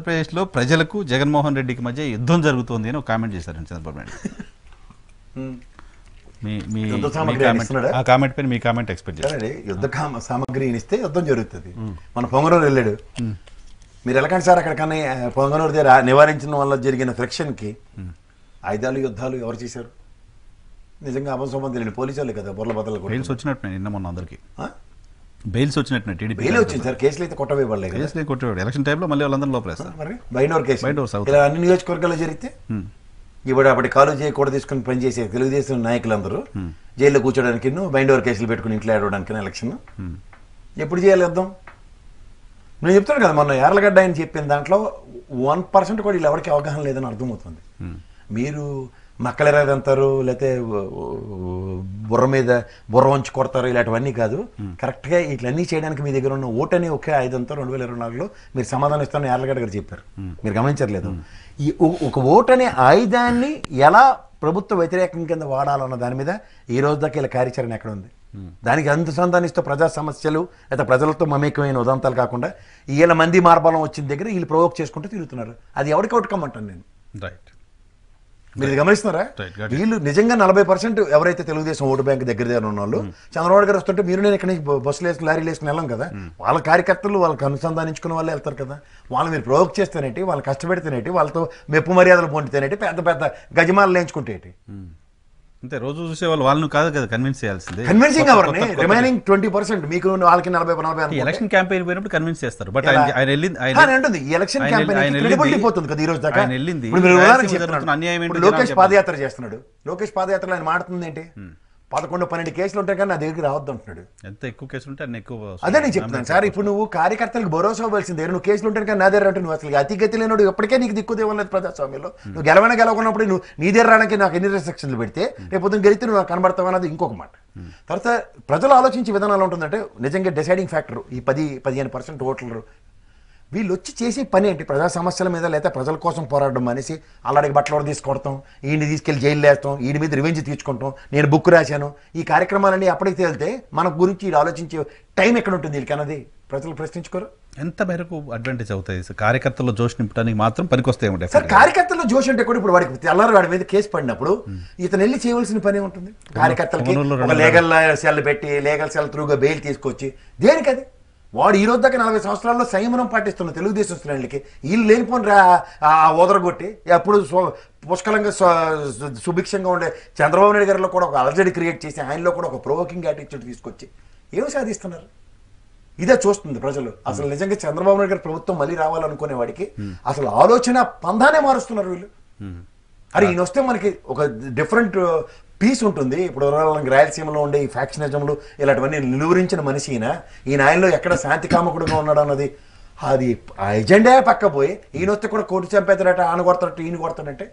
ఆంధ్రప్రదేశ్లో ప్రజలకు జగన్మోహన్ రెడ్డికి మధ్య యుద్ధం జరుగుతోంది అని ఒక కామెంట్ చేశారు చంద్రబాబు నాయుడు మీ మీ యుద్ధ మీ సామగ్రి కామెంట్ ఇస్తున్నాడా? ఆ కామెంట్ పైన మీ కామెంట్ ఎక్స్పెక్ట్ చేశారు సరే యుద్ధ కామ సామగ్రి ఇస్తే యుద్ధం జరుగుతుంది మన పొంగనూరు వెళ్ళాడు మీరు వెళ్ళకండి సార్ అక్కడ కానీ పొంగనూరు దగ్గర నివారించడం వల్ల జరిగిన ఫ్రిక్షన్ కి ఆయుధాలు యుద్ధాలు ఎవరు చేశారు నిజంగా అపసంబంధం తెలియని పోలీసు వాళ్ళే కదా బొర్ల బద్దలు బెయిల్స్ వచ్చినట్టు నిన్న మొన్న అందరికి ఆ? బెయిల్స్ వచ్చినట్టు టీడీపీ బెయిల్ వచ్చింది సార్ కేసులు అయితే కొట్టవేయబడలే కదా కేసులే కొట్టేవాడు ఎలక్షన్ టైంలో మళ్ళీ వాళ్ళందరూ లోపలేస్తారు మరి బైండోర్ కేసు బైండోర్ సౌత్. ఇలా అన్ని నియోజకవర్గాల్లో జరిగితే ఇప్పుడు అప్పటి కాలు చేయకూడదు తీసుకుని పనిచేసే తెలుగుదేశం నాయకులందరూ జైల్లో కూర్చోడానికి బైండోర్ కేసులు పెట్టుకుని ఇంట్లో ఆడడానికి ఎలక్షన్ ఎప్పుడు చేయాలి యుద్ధం నేను చెప్తాను కదా మొన్న యార్లగడ్డ అని చెప్పిన దాంట్లో వన్ పర్సెంట్ కూడా వీళ్ళు ఎవరికి అవగాహన లేదని అర్థమవుతుంది మీరు మక్కలెరదంటారు లేకపోతే బుర్ర మీద బుర్ర వంచి కొడతారు ఇలాంటివన్నీ కాదు కరెక్ట్గా ఇట్లన్నీ చేయడానికి మీ దగ్గర ఉన్న ఓటని ఒకే ఐదంతో రెండు వేల ఇరవై నాలుగులో మీరు సమాధానం ఇస్తానని యార్లగడ్డ గారు చెప్పారు మీరు గమనించట్లేదు ఈ ఒ- ఒక ఓటనే ఆయుధాన్ని ఎలా ప్రభుత్వ వ్యతిరేకం కింద వాడాలన్న దాని మీద ఈ రోజు దాకా ఇలా కార్యాచరణ ఎక్కడ ఉంది దానికి అనుసంధానిస్తూ ప్రజా సమస్యలు లేదా ప్రజలతో మమేకమైన ఉదంతాలు కాకుండా వీళ్ళ మంది మార్బలం వచ్చిన దగ్గర వీళ్ళు ప్రవోక్ చేసుకుంటూ తిరుగుతున్నారు అది ఎవరికి అవుట్కమ్ అంటాను నేను రైట్ మీరు ఇది గమనిస్తున్నారా Right, got it. వీళ్ళు నిజంగా నలభై పర్సెంట్ ఎవరైతే తెలుగుదేశం ఓటు బ్యాంక్ దగ్గర దగ్గర ఉన్న వాళ్ళు చంద్రబాబు గారు వస్తుంటే మీరు నేను ఇక్కడ నుంచి బ- బస్సులు వేసుకుని లారీలు వేసుకుని వెళ్ళాం కదా వాళ్ళ కార్యకర్తలు వాళ్ళకి అనుసంధానించుకున్న వాళ్ళే వెళ్తారు కదా వాళ్ళు మీరు ప్రయోగ చేస్తేనేటి వాళ్ళు కష్టపెడితేనేటి వాళ్ళతో మెప్పు మర్యాదలు పొందితేనేటి పెద్ద పెద్ద గజమాలు లేంచుకుంటేటి అంతే రోజు చూసే వాళ్ళు వాళ్ళని కాదు కదా కన్విన్స్ చేయాల్సిందే కన్విన్సింగ్ కొత్త- ఎవరిని కొత్త- కొత్త- రిమైనింగ్ ట్వంటీ పర్సెంట్ మీకు వాళ్ళకి నలభై నలభై ఈ అనుకుంటే. ఎలక్షన్ క్యాంపెయిన్ పోయినప్పుడు కన్విన్స్ చేస్తారు బట్ ఎలా? ఆయన ఆయన వెళ్ళింది ఆయన ఆ, నేను అంటుంది ఈ ఎలక్షన్ ఆయన- క్యాంపెయిన్ ఆయన క్రెడిబిలిటీ వెళ్ళింది- పోతుంది కదా ఈ రోజు దాకా ఆయన వెళ్ళింది ఇప్పుడు మీరు ఉదాహరణ రాయలసీమ చెప్తున్నాడు జరుగుతున్న అన్యాయం ఏంటో ఇప్పుడు లోకేష్ జనాలు పాదయాత్ర చేస్తున్నాడు లోకేష్ పాదయాత్రలో ఆయన మాడుతుంది ఏంటి పదకొండు పన్నెండు కేసులు ఉంటాయి కానీ నా దగ్గరికి రావద్దు అంటున్నాడు ఎంత ఎక్కువ కేసులు ఉంటే అన్ని ఎక్కువ అదే నేను చెప్తున్నాను సార్ ఇప్పుడు నువ్వు కార్యకర్తలకు భరోసా ఇవ్వాల్సిందే నువ్వు కేసులు ఉంటాయి కానీ నా దగ్గర అంటే నువ్వు అసలు అతిగతి లేనోడు ఎప్పటికే నీకు దిక్కు దేవలేదు ప్రజాస్వామ్యంలో నువ్వు గెలవన గెలవకున్నప్పుడు నువ్వు నీ దగ్గర రావడానికి నాకు ఎన్ని రెస్ట్రిక్షన్లు పెడితే రేపు పొద్దున్న గెలిస్తే నువ్వు నాకు కనబడతావు అన్నది ఇంకొక మాట తర్వాత ప్రజలు ఆలోచించే విధానం ఎలా ఉంటుందంటే నిజంగా డిసైడింగ్ ఫ్యాక్టర్ ఈ పది పదిహేను పర్సెంట్ ఓట్లు వీళ్ళు వచ్చి చేసే పని ఏంటి ప్రజా సమస్యల మీద లేకపోతే ప్రజల కోసం పోరాడడం అనేసి అలాడికి బట్టలు తీసుకొడతాం ఈయన్ని తీసుకెళ్లి జైలు వేస్తాం ఈయన మీద రివెంజ్ తీర్చుకుంటాం నేను బుక్ రాశాను ఈ కార్యక్రమాలన్నీ అప్పటికి తేలితే మన గురించి వీళ్ళు ఆలోచించే టైం ఎక్కడ ఉంటుంది వీళ్ళకి అన్నది ప్రజలు ప్రశ్నించుకోరు ఎంత మేరకు అడ్వాంటేజ్ అవుతాయి సార్? కార్యకర్తల్లో జోష్ నింపడానికి మాత్రం పనికొస్తాయి ఏమో సార్ definitely. కార్యకర్తల్లో జోష్ అంటే కూడా ఇప్పుడు వాడికి తెల్లారు వాడి మీద కేసు పడినప్పుడు ఇతను వెళ్ళి చేయవలసిన పని ఉంటుంది కార్యకర్తలకి కొనుగోలు ఒక రెండు లీగల్ సెల్ పెట్టి లీగల్ సెల్ త్రూగా బెయిల్ తీసుకొచ్చి దేనికి అది వాడు ఈ రోజు దాకా నలభై సంవత్సరాల్లో సంయమనం పాటిస్తున్న తెలుగుదేశం శ్రేణులకి వీళ్ళు లేనిపోని రా ఆ ఓదరగొట్టి అప్పుడు స్వ- పుష్కలంగా స్వ- సుభిక్షంగా ఉండే చంద్రబాబు నాయుడు గారిలో కూడా ఒక అలజడి క్రియేట్ చేసి ఆయనలో కూడా ఒక ప్రొవోకింగ్ యాటిట్యూడ్ తీసుకొచ్చి ఏమి సాధిస్తున్నారు ఇదే చూస్తుంది ప్రజలు అసలు నిజంగా చంద్రబాబు నాయుడు గారి ప్రభుత్వం మళ్ళీ రావాలనుకునే వాడికి అసలు ఆలోచన పందానే మారుస్తున్నారు వీళ్ళు అరే ఈయన వస్తే మనకి ఒక డిఫరెంట్ పీస్ ఉంటుంది ఇప్పుడు ఉదాహరణకి రాయలసీమలో ఉండే ఈ ఫ్యాక్షనిజంలు ఇలాంటివన్నీ నిలువరించిన మనిషి ఈయన ఈయన ఆయనలో ఎక్కడ శాంతి కామకుడుగా ఉన్నాడు అన్నది అది ఆ ఎజెండా పక్క పోయి ఈయన వస్తే కూడా కోటి చంపేతాడట ఆన కొడతాడట ఈయన కొడతాడంటే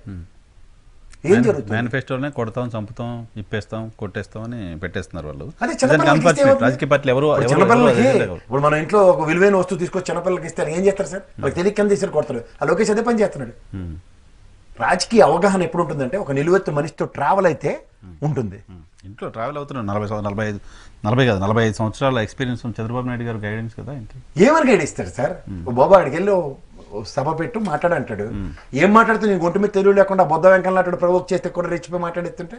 ఏం జరుగుతుంది మేనిఫెస్టోనే కొడతాం చంపుతాం ఇప్పేస్తాం కొట్టేస్తాం అని పెట్టేస్తున్నారు వాళ్ళు అదే నిజానికి చిన్నపిల్లలకి ఇస్తే unfortunate. ఏమవుతుంది? రాజకీయ పార్టీలు ఎవరు ఇప్పుడు ఎవరు- చిన్నపిల్లలకి ఎవరు అజెండా ఎవరు? ఇప్పుడు మన ఇంట్లో ఒక విలువైన వస్తువు తీసుకొచ్చి చిన్నపిల్లలకి ఇస్తారు ఏం చేస్తారు సార్ వాళ్ళకి తెలియక కింద తీసుకొని కొడతారు ఆ లోకేష్ అదే పని చేస్తున్నాడు Hmm. రాజకీయ అవగాహన ఎప్పుడు ఉంటుందంటే ఒక నిలువెత్తు మనిషితో ట్రావెల్ అయితే ఉంటుంది ఇంట్లో ట్రావెల్ అవుతున్నాడు నలభై సంవ- నలభై ఐదు నలభై కాదు నలభై ఐదు సంవత్సరాల ఎక్స్పీరియన్స్ ఉంది చంద్రబాబు నాయుడు గారు గైడెన్స్ కదా ఇంటి ఏమని గైడ్ ఇస్తాడు సార్ ఓ బాబా అక్కడికి వెళ్ళి ఓ- ఓ సభ పెట్టు మాట్లాడంటాడు ఏం మాట్లాడుతూ నేను ఒంటి మీద తెలివి లేకుండా బొద్ద వెంకన్నట్టు ప్రవోక్ చేస్తే కూడా రెచ్చిపోయి మాట్లాడేస్తుంటే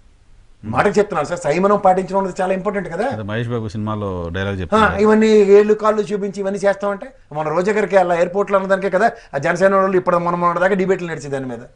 మాటకు చెప్తున్నాను సార్ సంయమనం పాటించడం అనేది చాలా ఇంపార్టెంట్ కదా అదే మహేష్ బాబు సినిమాలో డైలాగ్ ఆ, చెప్తాను ఇవన్నీ ఏళ్ళు కాళ్ళు చూపించి ఇవన్నీ చేస్తామంటే మన రోజా గారికి అలా ఎయిర్పోర్ట్లో అన్నదానికే కదా ఆ జనసేన వాళ్ళు ఇప్పుడు మన మన దాకా డిబేట్లు నడిచే దాని మీద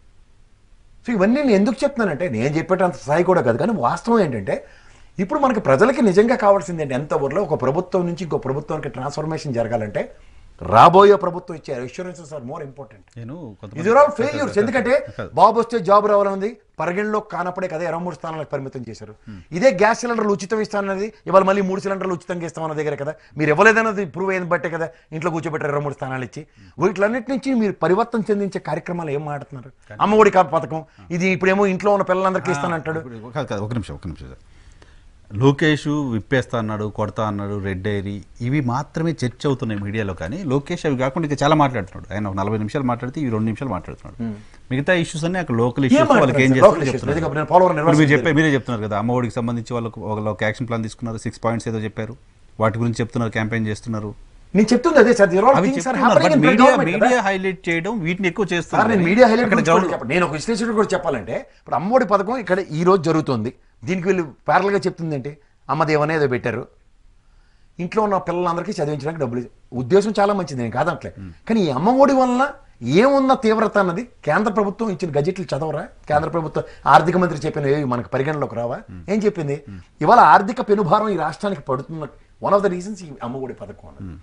సో ఇవన్నీ నేను ఎందుకు చెప్తున్నానంటే నేను చెప్పేటంత స్థాయి కూడా కాదు కానీ వాస్తవం ఏంటంటే ఇప్పుడు మనకి ప్రజలకి నిజంగా కావాల్సింది ఏంటి ఎంత ఊర్లో ఒక ప్రభుత్వం నుంచి ఇంకో ప్రభుత్వానికి ట్రాన్స్ఫర్మేషన్ జరగాలంటే రాబోయే ప్రభుత్వం ఇచ్చే ఇన్సూరెన్సెస్ ఆర్ మోర్ ఇంపార్టెంట్ నేను ఇది ఆల్ ఫెయిల్యూర్స్ ఎందుకంటే బాబు వస్తే జాబ్ రావాలన్నది పరిగణలో కానప్పుడే కదా ఇరవై మూడు స్థానాలకు పరిమితం చేశారు ఇదే గ్యాస్ సిలిండర్లు ఉచితం ఇస్తానన్నది ఇవాళ మళ్ళీ మూడు సిలిండర్లు ఉచితంగా ఇస్తామన్న దగ్గర కదా మీరు ఇవ్వలేదన్నది ప్రూవ్ అయిన బట్టే కదా ఇంట్లో కూర్చోబెట్టారు ఇరవై మూడు స్థానాలు ఇచ్చి వీటిలన్నిటి నుంచి మీరు పరివర్తన చెందించే కార్యక్రమాలు ఏం మాట్లాడుతున్నారు అమ్మఒడి కా పథకం ఇది ఇప్పుడేమో ఇంట్లో ఉన్న పిల్లలందరికీ ఇస్తానంటాడు ఇప్పుడు కాదు కాదు ఒక నిమిషం ఒక నిమిషం సార్ లోకేష్ విప్పేస్తా అన్నాడు కొడతా అన్నాడు రెడ్ డైరీ ఇవి మాత్రమే చర్చ అవుతున్నాయి మీడియాలో కానీ లోకేష్ అవి కాకుండా ఇంకా చాలా మాట్లాడుతున్నాడు ఆయన ఒక నలభై నిమిషాలు మాట్లాడితే ఈ రెండు నిమిషాలు మాట్లాడుతున్నాడు మిగతా ఇష్యూస్ అన్ని అక్కడ లోకల్ ఏం ఇష్యూస్ వాళ్ళకి ఏం మాట్లాడతారు? చేస్తారో Local issues. చెప్తున్నారు. నిజంగా నేను పోలవరం ఇప్పుడు మీరు నిర్వాసితులు చెప్పే మీరే చెప్తున్నారు కదా అమ్మఒడికి సంబంధించి వాళ్ళకు ఒక ఒక యాక్షన్ ప్లాన్ తీసుకున్నారు సిక్స్ పాయింట్స్ ఏదో చెప్పారు వాటి గురించి చెప్తున్నారు క్యాంపెయిన్ చేస్తున్నారు నేను చెప్తుంది అదే సార్ దీని అవి చెప్తున్నారు బట్ మీడియా మీడియా హైలైట్ చేయడం వీటిని ఎక్కువ సార్ చేస్తున్నారు నేను మీడియా హైలైట్ అక్కడ గురించి ground కూడా చెప్పను. నేను ఒక విశ్లేషకుడు కూడా చెప్పాలంటే ఇప్పుడు అమ్మఒడి పథకం ఇక్కడ ఈ రోజు జరుగుతుంది దీనికి వీళ్ళు ప్యారల్గా చెప్తుంది ఏంటి అమ్మదేవనే ఏదో పెట్టారు ఇంట్లో ఉన్న పిల్లలందరికీ చదివించడానికి డబ్బులు ఉద్దేశం చాలా మంచిది నేను కాదంట్లే కానీ ఈ అమ్మఒడి వలన ఏమున్న తీవ్రత అన్నది కేంద్ర ప్రభుత్వం ఇచ్చిన గజెట్లు చదవరా కేంద్ర ప్రభుత్వం ఆర్థిక మంత్రి చెప్పిన ఏవి మనకు పరిగణలోకి రావా ఏం చెప్పింది ఇవాళ ఆర్థిక పెనుభారం ఈ రాష్ట్రానికి పడుతున్న వన్ ఆఫ్ ద రీజన్స్ ఈ అమ్మఒడి పథకం అన్నది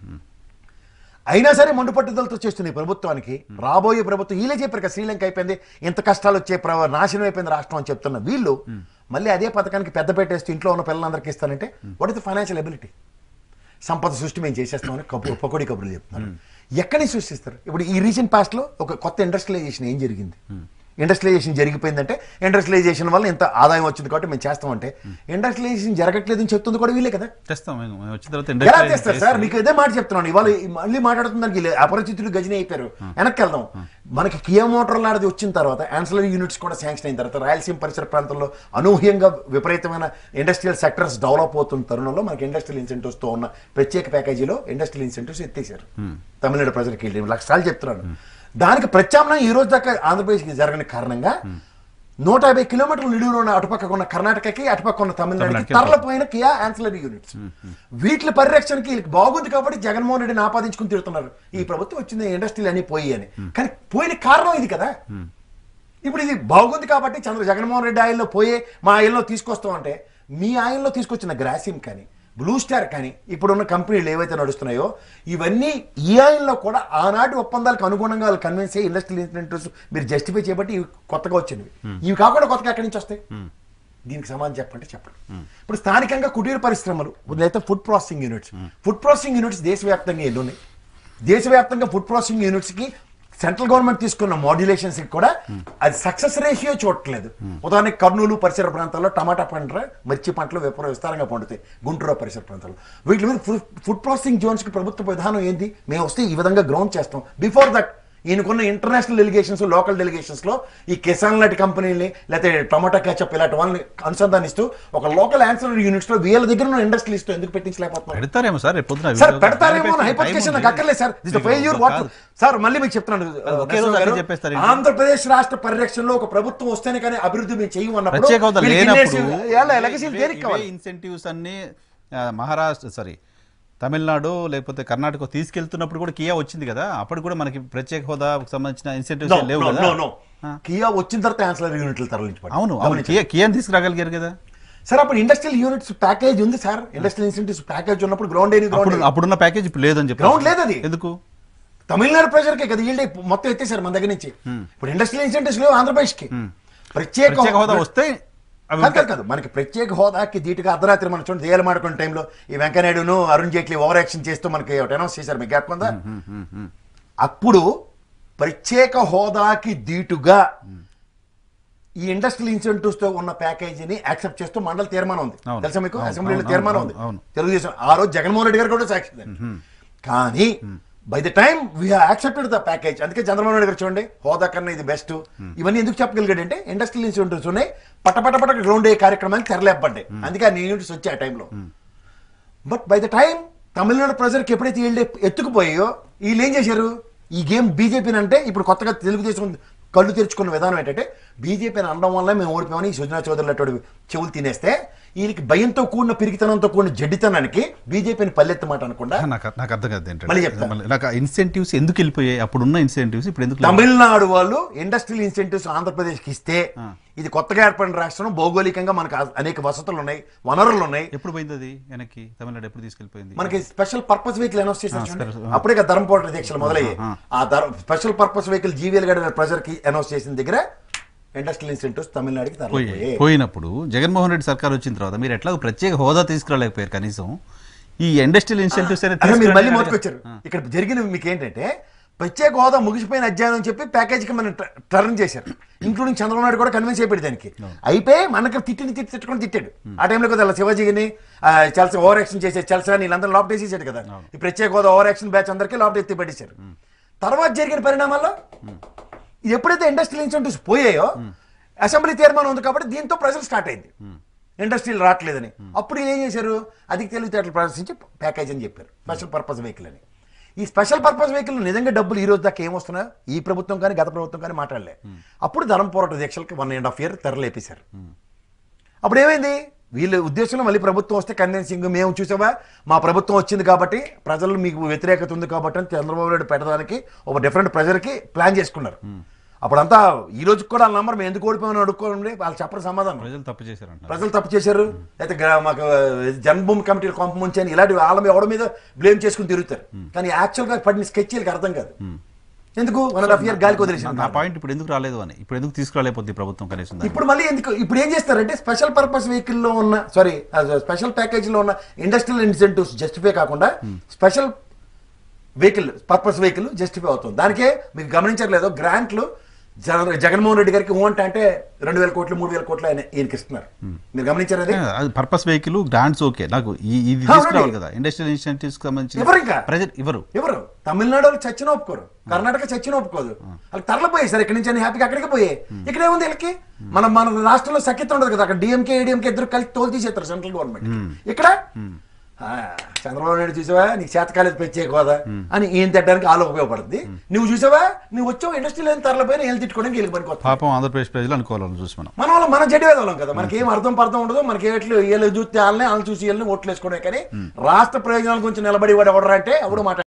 అయినా సరే మండు పట్టుదలతో చేస్తుంది ఈ ప్రభుత్వానికి రాబోయే ప్రభుత్వం వీళ్ళే చెప్పారు కదా శ్రీలంక అయిపోయింది ఇంత కష్టాలు వచ్చే ప్ర- నాశనం అయిపోయింది రాష్ట్రం అని చెప్తున్న వీళ్ళు మళ్ళీ అదే పథకానికి పెద్ద పెట్టేస్తూ ఇంట్లో ఉన్న పిల్లలందరికీ ఇస్తానంటే what is the financial ability సంపద సృష్టి మేము చేసేస్తామని కబు పకోడి కబుర్లు చెప్తున్నారు ఎక్కడి నుంచి సృష్టిస్తారు ఇప్పుడు ఈ రీసెంట్ పాస్ట్ లో ఒక కొత్త ఇండస్ట్రియలైజేషన్ ఏం జరిగింది ఇండస్ట్రియలైజేషన్ జరిగిపోయిందంటే ఇండస్ట్రియలైజేషన్ వల్ల ఇంత ఆదాయం వచ్చింది కాబట్టి మేము చేస్తామంటే ఇండస్ట్రియలైజేషన్ జరగట్లేదని చెప్తుంది కూడా వీళ్ళే కదా తెస్తాం మేము మేము వచ్చిన తర్వాత ఎలా ఇండస్ట్రీ తెస్తారు సార్ మీకు ఇదే మాట చెప్తున్నాను ఇవాళ ఈ మళ్ళీ మాట్లాడుతుందానికి అపరిచితులు గజని అయిపోయారు వెనక్కి వెళ్దాం మనకి కియా మోటార్ లాంటిది వచ్చిన తర్వాత యాన్సలరీ యూనిట్స్ కూడా శాంక్షన్ అయిన తర్వాత రాయలసీమ పరిసర ప్రాంతంలో అనూహ్యంగా విపరీతమైన ఇండస్ట్రియల్ సెక్టర్స్ డెవలప్ అవుతున్న తరుణంలో మనకి ఇండస్ట్రియల్ ఇన్సెంటివ్స్ తో ఉన్న ప్రత్యేక ప్యాకేజీలో ఇండస్ట్రియల్ ఇన్సెంటివ్స్ ఎత్తేసారు తమిళనాడు ప్రజలకి వెళ్ళి లక్షలు చెప్తున్నాను దానికి ప్రత్యామ్నాయం ఈ రోజు దాకా ఆంధ్రప్రదేశ్కి జరగని కారణంగా నూట యాభై కిలోమీటర్ల నిలువులో ఉన్న అటుపక్క ఉన్న కర్ణాటకకి అటుపక్క ఉన్న తమిళనాడుకి తమిళనాడుకి తరలిపోయిన కియా ఆన్సిలరీ యూనిట్స్ వీటి పరిరక్షణకి వీళ్ళకి బాగుంది కాబట్టి జగన్మోహన్ రెడ్డిని ఆపాదించుకుని తిడుతున్నారు ఈ ప్రభుత్వం వచ్చింది ఇండస్ట్రీలు అన్ని పోయి అని కానీ పోయిన కారణం ఇది కదా ఇప్పుడు ఇది బాగుంది కాబట్టి చంద్ర జగన్మోహన్ రెడ్డి ఆయనలో పోయే మా ఆయనలో తీసుకొస్తాం అంటే మీ ఆయనలో తీసుకొచ్చిన గ్రాసిమ్ కానీ బ్లూ స్టార్ కానీ ఇప్పుడున్న కంపెనీలు ఏవైతే నడుస్తున్నాయో ఇవన్నీ ఈ ఆయనలో కూడా ఆనాటి ఒప్పందాలకు అనుగుణంగా వాళ్ళు కన్విన్స్ అయ్యి ఇండస్ట్రియల్ ఇన్సెంటివ్స్ మీరు జస్టిఫై చేయబట్టి ఇవి కొత్తగా వచ్చినవి ఇవి కాకుండా కొత్తగా ఎక్కడి నుంచి వస్తాయి దీనికి సమాధానం చెప్పంటే చెప్పండి ఇప్పుడు స్థానికంగా కుటీర పరిశ్రమలు లేదా food processing units food processing units దేశవ్యాప్తంగా ఎన్ని ఉన్నాయి దేశవ్యాప్తంగా ఫుడ్ ప్రాసెసింగ్ యూనిట్స్ కి సెంట్రల్ గవర్నమెంట్ తీసుకున్న మాడ్యులేషన్స్ కి కూడా అది సక్సెస్ రేషియో చూడట్లేదు ఉదాహరణకి కర్నూలు పరిసర ప్రాంతాల్లో టమాటా పంట మిర్చి పంటలు విపర విస్తారంగా పండుతాయి గుంటూరు పరిసర ప్రాంతాల్లో వీటి మీద ఫుడ్ ఫుడ్ ప్రాసెసింగ్ జోన్స్ కి ప్రభుత్వ విధానం ఏంది మేము వస్తే ఈ విధంగా గ్రౌండ్ చేస్తాం బిఫోర్ దట్ ఈయనకున్న ఇంటర్నేషనల్ డెలిగేషన్స్ లోకల్ డెలిగేషన్స్ లో ఈ కిసాన్ లాంటి కంపెనీని లేకపోతే టొమాటో క్యాచప్ ఇలాంటి వాళ్ళని అనుసంధానిస్తూ ఒక లోకల్ ఆన్సర్ యూనిట్స్ లో వీళ్ళ దగ్గర ఉన్న ఇండస్ట్రీస్ ఎందుకు పెట్టించలేకపోతున్నారు పెడతారేమో సార్ రేపు పొద్దున సార్ వీళ్ళు పెడతారేమో time హైపోథికేషన్ ఉంది. నాకు అక్కర్లేదు సార్ దిస్ ఫెయిల్యూర్ వాట్ కాదు. సార్ మళ్ళీ మీకు చెప్తున్నాను ఒకే రోజు నరసింహ అన్ని గారు, చెప్పేస్తారు ఏంటి? ఆంధ్రప్రదేశ్ రాష్ట్ర పరిరక్షణలో ఒక ప్రభుత్వం వస్తేనే కానీ అభివృద్ధి మేము చేయమన్నప్పుడు ప్రత్యేక హోదా లేనప్పుడు ఎలగసీలు దేనికి కావాలి ఇన్సెంటివ్స్ అన్ని ఆ, మహారాష్ట్ర సారీ తమిళనాడు లేకపోతే కర్ణాటక తీసుకెళ్తున్నప్పుడు కూడా కియా వచ్చింది కదా అప్పుడు కూడా మనకి ప్రత్యేక హోదాకు సంబంధించిన ఇన్సెంటివ్స్ No, లేవు no, కదా no, no. ఆ. కియా వచ్చిన తర్వాత ఆన్సర్ యూనిట్లు తరలించబడి అవును అవును కియా కియాని తీసుకురాగలిగారు కదా సార్ అప్పుడు ఇండస్ట్రియల్ యూనిట్స్ ప్యాకేజ్ ఉంది సార్ ఇండస్ట్రియల్ ఇన్సెంటివ్స్ ప్యాకేజ్ ఉన్నప్పుడు గ్రౌండ్ అయిన అప్పుడు గ్రౌండ్ అప్పుడున్న ప్యాకేజ్ ఇప్పుడు లేదని చెప్పి Ground లేదు అది. ఎందుకు తమిళనాడు ప్రజలకే కదా ఈల్డ్ మొత్తం ఎత్తేసారు మన దగ్గర నుంచి ఇప్పుడు ఇండస్ట్రియల్ ఇన్సెంటివ్స్ లేవు ఆంధ్రప్రదేశ్ కి ప్రత్యేక ప్రత్యేక హోదా వస్తే అవి కాదు, కాదు, కాదు మనకి ప్రత్యేక హోదాకి ధీటుగా అర్ధరాత్రి మనం చూడండి దేయాలు మాడుకున్న టైంలో ఈ వెంకయ్యనాయుడును అరుణ్ జైట్లీ ఓవర్ యాక్షన్ చేస్తూ మనకి ఒకటి అనౌన్స్ చేశారు మీకు జ్ఞాపకం ఉందా అప్పుడు ప్రత్యేక హోదాకి ధీటుగా ఈ ఇండస్ట్రియల్ ఇన్సెంటివ్స్ తో ఉన్న ప్యాకేజీని యాక్సెప్ట్ చేస్తూ మండలి తీర్మానం ఉంది అవును. తెలుసా మీకు అవును, అసెంబ్లీలో అవును, తీర్మానం అవును, ఉంది అవును. తెలుగుదేశం ఆ రోజు జగన్మోహన్ రెడ్డి గారు కూడా సాక్షి దానికి. కానీ by the time we accepted the package అందుకే చంద్రబాబు నాయుడు గారు చూడండి హోదా కన్నా ఇది బెస్ట్ ఇవన్నీ ఎందుకు చెప్పగలిగాడు అంటే ఇండస్ట్రియల్ ఇన్స్టిట్యూట్స్ ఉన్నాయి పట్ట పట్ట పట్ట గ్రౌండ్ అయ్యే కార్యక్రమానికి తెరలేపడ్డాయి అందుకే ఆ యూనిట్స్ వచ్చాయి ఆ టైంలో but by the time Tamil Nadu ప్రజలకు ఎప్పుడైతే వీళ్ళు ఎత్తుకుపోయాయో వీళ్ళు ఏం చేశారు ఈ గేమ్ బీజేపీని అంటే ఇప్పుడు కొత్తగా తెలుగుదేశం కళ్ళు తెరుచుకున్న విధానం ఏంటంటే బీజేపీని అనడం వల్ల మేము ఓడిపోయామని ఈ సుజనా చౌదరి అటువంటి చెవులు తినేస్తే వీళ్ళకి భయంతో కూడిన పిరికితనంతో కూడిన జడ్డితనానికి బీజేపీని పల్లెత్తి మాట అనకుండా నాకు నాకు అర్థం కాదు ఏంటంటే మళ్ళీ చెప్తా. మళ్ళీ నాకు ఇన్సెంటివ్స్ ఎందుకు వెళ్ళిపోయాయి అప్పుడున్న ఇన్సెంటివ్స్ ఇప్పుడు ఎందుకు లేవు? తమిళనాడు వాళ్ళు ఇండస్ట్రియల్ ఇన్సెంటివ్స్ ఆంధ్రప్రదేశ్కి ఇస్తే ఇది కొత్తగా ఏర్పడిన రాష్ట్రం భౌగోళికంగా మనకు ఆ- అనేక వసతులు ఉన్నాయి వనరులు ఉన్నాయి ఎప్పుడు పోయింది అది వెనక్కి తమిళనాడు ఎప్పుడు తీసుకెళ్ళిపోయింది మనకి స్పెషల్ పర్పస్ వెహికల్ అనౌన్స్ చేశారు ఆ, చూడండి. special, ఆ. అప్పుడే కదా ధర్మపోట దీక్షలు మొదలయ్యాయి ఆ, ఆ ధర్మ స్పెషల్ పర్పస్ వెహికల్ జీవీఎల్ గడ ప్రజర్ కి అనౌన్స్ చేసిన దగ్గర ఇండస్ట్రియల్ ఇన్సెంటివ్స్ తమిళనాడుకి పోయి తరలిపోయాయి పోయినప్పుడు జగన్మోహన్ రెడ్డి సర్కార్ వచ్చిన తర్వాత మీరు ఎట్లా ప్రత్యేక హోదా తీసుకురాలేకపోయారు కనీసం ఈ ఇండస్ట్రియల్ ఇన్సెంటివ్స్ అదే మీరు మళ్ళీ మొదలుకొచ్చారు ఇక్కడ జరిగిన మీకు ఏంటంటే ప్రత్యేక హోదా ముగిసిపోయిన అధ్యాయం అని చెప్పి ప్యాకేజీకి మనం ట- టర్న్ చేశారు ఇంక్లూడింగ్ చంద్రబాబు నాయుడు కూడా కన్విన్స్ అయిపోయాడు దానికి అయిపోయి మనకి తిట్టిని తిట్టి తిట్టుకొని తిట్టాడు ఆ టైంలో కదా శివాజీని చల్స ఓవర్ యాక్షన్ చేసే చల్సా వీళ్ళందరూ లోపల వేసేసాడు కదా ఈ ప్రత్యేక హోదా ఓవర్ యాక్షన్ బ్యాచ్ అందరికీ లోపల ఎత్తి పడేశారు తర్వాత జరిగిన పరిణామాల్లో ఇది ఎప్పుడైతే ఇండస్ట్రియల్ ఇన్సెంటివ్స్ పోయాయో అసెంబ్లీ తీర్మానం ఉంది కాబట్టి దీంతో ప్రజలు స్టార్ట్ అయింది ఇండస్ట్రీలు రావట్లేదని అప్పుడు వీళ్ళు ఏం చేశారు అధిక తెలివితేటలు ప్రదర్శించి ప్యాకేజ్ అని చెప్పారు స్పెషల్ పర్పస్ వెహికల్ అని ఈ స్పెషల్ పర్పస్ వెహికల్ నిజంగా డబ్బులు ఈ రోజు దాకా ఏమొస్తున్నాయో ఈ ప్రభుత్వం కానీ గత ప్రభుత్వం కానీ మాట్లాడలే అప్పుడు ధనం పోరాట దీక్షలకి వన్ అండ్ హాఫ్ ఇయర్ తెరలేపేశారు అప్పుడు ఏమైంది వీళ్ళ ఉద్దేశంలో మళ్ళీ ప్రభుత్వం వస్తే కన్విన్సింగ్ మేము చూసావా మా ప్రభుత్వం వచ్చింది కాబట్టి ప్రజలు మీకు వ్యతిరేకత ఉంది కాబట్టి అని చంద్రబాబు నాయుడు పెట్టడానికి ఒక డిఫరెంట్ ప్రెజర్కి ప్లాన్ చేసుకున్నారు అప్పుడంతా ఈ రోజు కూడా వాళ్ళ నంబర్ మేము ఎందుకు ఓడిపోయామని అడుక్కోండి వాళ్ళు చెప్పడం సమాధానం ప్రజలు తప్పు చేశారంట ప్రజలు తప్పు చేశారు అయితే గ్రా- మాకు జన్మభూమి కమిటీ కొంప ముంచి అని ఇలాంటి వాళ్ళ మీద ఎవడ మీద బ్లేమ్ చేసుకుని తిరుగుతారు కానీ యాక్చువల్గా పడిన స్కెచ్ వీళ్ళకి అర్థం కాదు ఎందుకు వన్ అండ్ హాఫ్ ఇయర్ గాలికి నా వదిలేసాను పాయింట్ ఇప్పుడు ఎందుకు రాలేదు అని ఇప్పుడు ఎందుకు తీసుకురాలేకపోతుంది ప్రభుత్వం కనీసం దాన్ని? ఇప్పుడు మళ్ళీ ఎందుకు ఇప్పుడు ఏం చేస్తారంటే స్పెషల్ పర్పస్ వెహికల్ లో ఉన్న సారీ స్పెషల్ ప్యాకేజ్ లో ఉన్న ఇండస్ట్రియల్ ఇన్సెంటివ్స్ జస్టిఫై కాకుండా special vehicle purpose vehicle justify అవుతుంది దానికే మీకు గమనించట్లేదు గ్రాంట్లు జగన్ జగన్మోహన్ రెడ్డి గారికి ఓ అంటే అంటే రెండు వేల కోట్లు మూడు వేల కోట్లు ఆయన ఈయనకి ఇస్తున్నారు మీరు గమనించారు అది అది పర్పస్ వెహికల్ గ్రాంట్స్ ఓకే నాకు ఈ- ఇది అవునండి. తీసుకురావాలి కదా ఇండస్ట్రియల్ ఇన్సెంటివ్స్ సంబంధించి ఎవరు ఇంకా? ప్రజలు ఇవ్వరు ఎవరు తమిళనాడు వాళ్ళు చచ్చిన ఒప్పుకోరు కర్ణాటక చచ్చిన ఒప్పుకోదు వాళ్ళకి తరలిపోయాయి సార్ ఇక్కడి నుంచి అని హ్యాపీగా అక్కడికి పోయే ఇక్కడ ఏముంది వీళ్ళకి మన మన రాష్ట్రంలో సఖ్యత ఉండదు కదా అక్కడ డిఎంకే ఏడిఎంకే ఇద్దరు కలిసి తోలు తీసేస్తారు సెంట్రల్ గవర్నమెంట్ ఇక్కడ ఆ, చంద్రబాబు నాయుడు చూసావా నీకు చేత కాలేదు ప్రత్యేక హోదా అని ఈయన తిట్టడానికి ఆలో ఉపయోగపడుతుంది నువ్వు చూసావా నువ్వు వచ్చావు ఇండస్ట్రీలో తరలిపోయిన వీళ్ళు తిట్టుకోవడానికి వీళ్ళకి పనికి పాపం ఆంధ్రప్రదేశ్ ప్రజలు అనుకోవాలని చూసి మనం మన వాళ్ళు మన జడ్డి వాళ్ళం కదా మనకి ఏం అర్థం పర్థం ఉండదు మనకి ఎట్లు వీళ్ళు చూస్తే వాళ్ళని వాళ్ళు చూసి వీళ్ళని ఓట్లు వేసుకోవడం కానీ రాష్ట్ర ప్రయోజనాల గురించి నిలబడి వాడు ఎవడరా అంటే ఎవడు మాట